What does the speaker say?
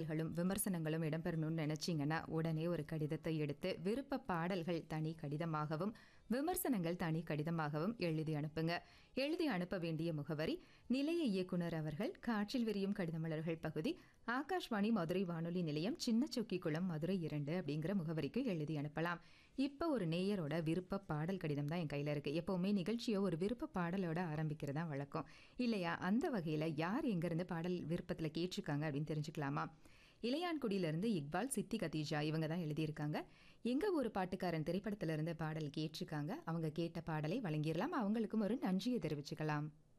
பாடல்களும் விமர்சனங்களும் இடம்பெறணும்னு நினைச்சீங்கன்னா உடனே ஒரு கடிதத்தை எடுத்து விருப்ப பாடல்கள் தனி கடிதமாகவும் விமர்சனங்கள் தனி கடிதமாகவும் எழுதி அனுப்புங்க எழுதி அனுப்ப வேண்டிய முகவரி நிலைய இயக்குனர் அவர்கள் காற்றில் விரியும் கடிதமலர்கள் பகுதி ஆகாஷ்வாணி மதுரை வானொலி நிலையம் சின்ன சொக்கிக்குளம் மதுரை இரண்டு அப்படிங்கிற முகவரிக்கு எழுதி அனுப்பலாம் இப்போ ஒரு நேயரோட விருப்ப பாடல் கடிதம் தான் என் கையில் இருக்கு எப்பவுமே நிகழ்ச்சியை ஒரு விருப்ப பாடலோட ஆரம்பிக்கிறதா வழக்கம் இல்லையா அந்த வகையில் யார் எங்கேருந்து பாடல் விருப்பத்தில் கேட்டிருக்காங்க அப்படின்னு தெரிஞ்சுக்கலாமா இளையான்குடியிலிருந்து இக்பால் சித்தி கதீஜா இவங்க தான் எழுதியிருக்காங்க எங்க ஒரு பாட்டுக்காரன் திரைப்படத்துல இருந்து பாடல் கேட்டிருக்காங்க அவங்க கேட்ட பாடலை வழங்கிடலாம் அவங்களுக்கும் ஒரு நன்றியை தெரிவிச்சுக்கலாம்